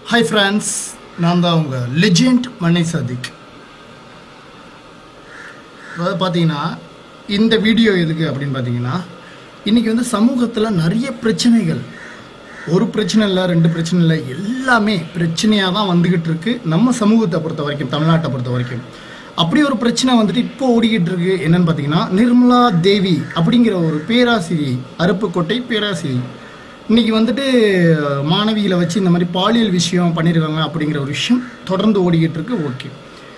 hi friends நான் தான் உங்கள் லெஜெண்ட் மன்னை சதிக் அதாவது பார்த்தீங்கன்னா இந்த வீடியோ எதுக்கு அப்படின்னு பார்த்தீங்கன்னா இன்றைக்கி வந்து சமூகத்தில் நிறைய பிரச்சனைகள் ஒரு பிரச்சனை இல்லை ரெண்டு பிரச்சனை இல்லை எல்லாமே பிரச்சனையாக தான் வந்துக்கிட்டு இருக்கு நம்ம சமூகத்தை பொறுத்த வரைக்கும் தமிழ்நாட்டை பொறுத்த வரைக்கும் அப்படி ஒரு பிரச்சனை வந்துட்டு இப்போ ஓடிக்கிட்டு இருக்கு என்னன்னு பார்த்தீங்கன்னா நிர்மலா தேவி அப்படிங்கிற ஒரு பேராசிரியை அருப்புக்கோட்டை பேராசிரியை இன்னைக்கு வந்துட்டு மாணவிகளை வச்சு இந்த மாதிரி பாலியல் விஷயம் பண்ணியிருக்காங்க அப்படிங்கிற ஒரு விஷயம் தொடர்ந்து ஓடிக்கிட்டு இருக்கு ஓகே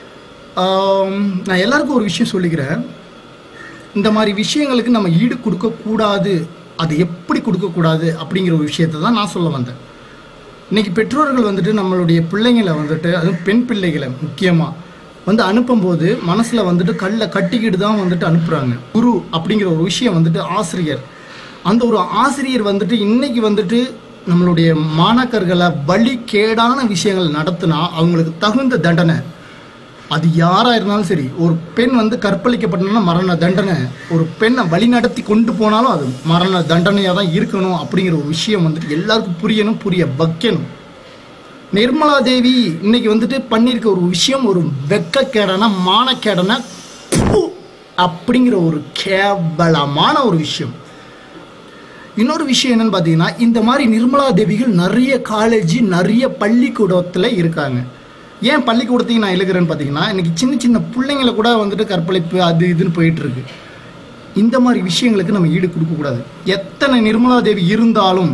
நான் எல்லாருக்கும் ஒரு விஷயம் சொல்லிக்கிறேன் இந்த மாதிரி விஷயங்களுக்கு நம்ம ஈடு கொடுக்கக்கூடாது அது எப்படி கொடுக்கக்கூடாது அப்படிங்கிற ஒரு விஷயத்தை தான் நான் சொல்ல வந்தேன் இன்னைக்கு பெற்றோர்கள் வந்துட்டு நம்மளுடைய பிள்ளைங்களை வந்துட்டு அதுவும் பெண் பிள்ளைகளை முக்கியமாக வந்து அனுப்பும்போது மனசில் வந்துட்டு கல்லை கட்டிக்கிட்டு தான் வந்துட்டு அனுப்புகிறாங்க குரு அப்படிங்கிற ஒரு விஷயம் வந்துட்டு ஆசிரியர் அந்த ஒரு ஆசிரியர் வந்துட்டு இன்னைக்கு வந்துட்டு நம்மளுடைய மாணாக்கர்களை வழி கேடான விஷயங்கள் நடத்தினா அவங்களுக்கு தகுந்த தண்டனை அது யாராக இருந்தாலும் சரி ஒரு பெண் வந்து கற்பழிக்கப்பட்டனா மரண தண்டனை ஒரு பெண்ணை வழி நடத்தி கொண்டு போனாலும் அது மரண தண்டனையாக தான் இருக்கணும் அப்படிங்கிற ஒரு விஷயம் வந்துட்டு எல்லாருக்கும் புரியணும் புரிய வைக்கணும் நிர்மலா தேவி இன்னைக்கு வந்துட்டு பண்ணியிருக்க ஒரு விஷயம் ஒரு வெக்கக்கேடான மானக்கேடான ப்பு அப்படிங்கிற ஒரு கேவலமான ஒரு விஷயம் இன்னொரு விஷயம் என்னன்னு பார்த்தீங்கன்னா இந்த மாதிரி நிர்மலா தேவிகள் நிறைய காலேஜ் நிறைய பள்ளிக்கூடத்தில் இருக்காங்க ஏன் பள்ளிக்கூடத்தையும் நான் எழுகிறேன்னு பார்த்தீங்கன்னா இன்னைக்கு சின்ன சின்ன பிள்ளைங்களை கூட வந்துட்டு கற்பழிப்பு அது இதுன்னு போயிட்டு இருக்கு இந்த மாதிரி விஷயங்களுக்கு நம்ம ஈடு கொடுக்கக்கூடாது எத்தனை நிர்மலா தேவி இருந்தாலும்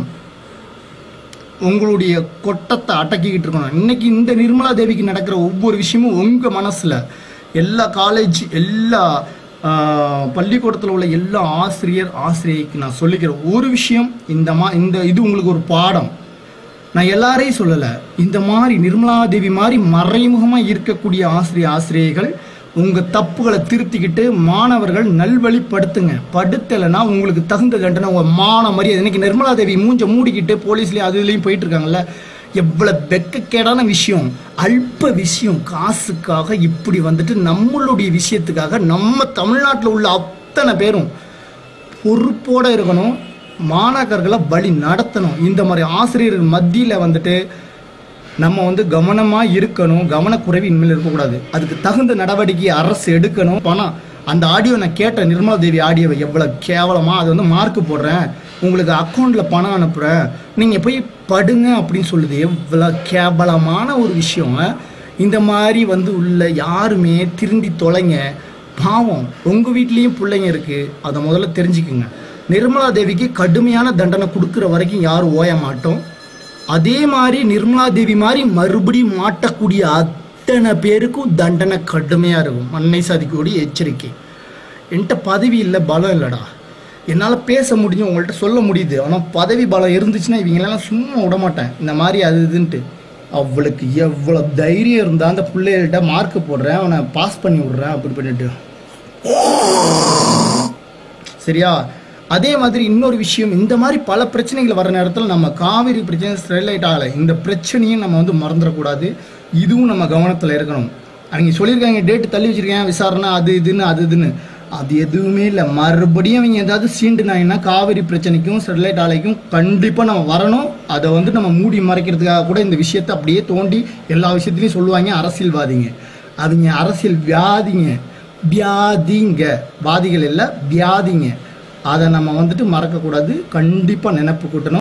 உங்களுடைய கொட்டத்தை அடக்கிக்கிட்டு இருக்கணும் இன்னைக்கு இந்த நிர்மலா தேவிக்கு நடக்கிற ஒவ்வொரு விஷயமும் உங்கள் மனசில் எல்லா காலேஜ் எல்லா பள்ளிக்கூடத்தில் உள்ள எல்லா ஆசிரியர் ஆசிரியைக்கு நான் சொல்லிக்கிற ஒரு விஷயம் இந்த மா இந்த இது உங்களுக்கு ஒரு பாடம் நான் எல்லாரையும் சொல்லலை இந்த மாதிரி நிர்மலா தேவி மாதிரி மறைமுகமாக இருக்கக்கூடிய ஆசிரியர் ஆசிரியைகள் உங்கள் தப்புகளை திருத்திக்கிட்டு மாணவர்கள் நல்வழிப்படுத்துங்க படுத்தலைன்னா உங்களுக்கு தகுந்த தண்டனை உங்கள் மான மரியாதை இன்னைக்கு நிர்மலா தேவி மூஞ்ச மூடிக்கிட்டு போலீஸ்லேயும் அது இதுலேயும் போயிட்டு இருக்காங்கல்ல எவ்வளோ வெக்கக்கேடான விஷயம் அல்ப விஷயம் காசுக்காக இப்படி வந்துட்டு நம்மளுடைய விஷயத்துக்காக நம்ம தமிழ்நாட்டில் உள்ள அத்தனை பேரும் பொறுப்போடு இருக்கணும் மாணாக்கர்களை வழி நடத்தணும் இந்த மாதிரி ஆசிரியர்கள் மத்தியில் வந்துட்டு நம்ம வந்து கவனமாக இருக்கணும் கவனக்குறைவு இனிமேல் இருக்கக்கூடாது அதுக்கு தகுந்த நடவடிக்கை அரசு எடுக்கணும் பணம் அந்த ஆடியோ நான் கேட்ட நிர்மலா தேவி ஆடியோவை எவ்வளோ கேவலமாக அது வந்து மார்க் போடுறேன் உங்களுக்கு அக்கௌண்ட்டில் பணம் அனுப்புகிறேன் நீங்கள் போய் படுங்க அப்படின்னு சொல்லுது எவ்வளோ கேவலமான ஒரு விஷயம் இந்த மாதிரி வந்து உள்ள யாருமே திருந்தி தொலைங்க பாவம் உங்கள் வீட்லேயும் பிள்ளைங்க இருக்குது அதை முதல்ல தெரிஞ்சுக்குங்க நிர்மலா தேவிக்கு கடுமையான தண்டனை கொடுக்குற வரைக்கும் யாரும் ஓய மாட்டோம் அதே மாதிரி நிர்மலா தேவி மாதிரி மறுபடியும் மாட்டக்கூடிய அத்தனை பேருக்கும் தண்டனை கடுமையாக இருக்கும் மண்ணை சாதிக்கக்கூடிய எச்சரிக்கை என்கிட்ட பதவி இல்லை பலம் இல்லைடா என்னால் பேச முடியும் உங்கள்கிட்ட சொல்ல முடியுது ஆனால் பதவி பலம் இருந்துச்சுன்னா இவங்களெல்லாம் சும்மா விட மாட்டேன் இந்த மாதிரி அது இதுன்ட்டு அவளுக்கு எவ்வளோ தைரியம் இருந்தால் அந்த பிள்ளைகள்கிட்ட மார்க் போடுறேன் அவனை பாஸ் பண்ணி விட்றேன் அப்படி பண்ணிட்டு சரியா அதே மாதிரி இன்னொரு விஷயம் இந்த மாதிரி பல பிரச்சனைகள் வர நேரத்தில் நம்ம காவிரி பிரச்சனை ஸ்டெர்லைட் ஆகலை இந்த பிரச்சனையும் நம்ம வந்து மறந்துடக்கூடாது இதுவும் நம்ம கவனத்தில் இருக்கணும் அவங்க சொல்லியிருக்காங்க டேட்டு தள்ளி வச்சிருக்கேன் விசாரணை அது இதுன்னு அது இதுன்னு அது எதுவுமே இல்லை மறுபடியும் அவங்க ஏதாவது சீண்டுனாங்கன்னா காவிரி பிரச்சனைக்கும் ஸ்டெர்லைட் ஆலைக்கும் கண்டிப்பாக நம்ம வரணும் அதை வந்து நம்ம மூடி மறைக்கிறதுக்காக கூட இந்த விஷயத்தை அப்படியே தோண்டி எல்லா விஷயத்துலையும் சொல்லுவாங்க அரசியல்வாதிங்க அவங்க அரசியல் வியாதிங்க வியாதிங்க வாதிகள் இல்லை வியாதிங்க அதை நம்ம வந்துட்டு மறக்கக்கூடாது கண்டிப்பாக நினப்பு கூட்டணும்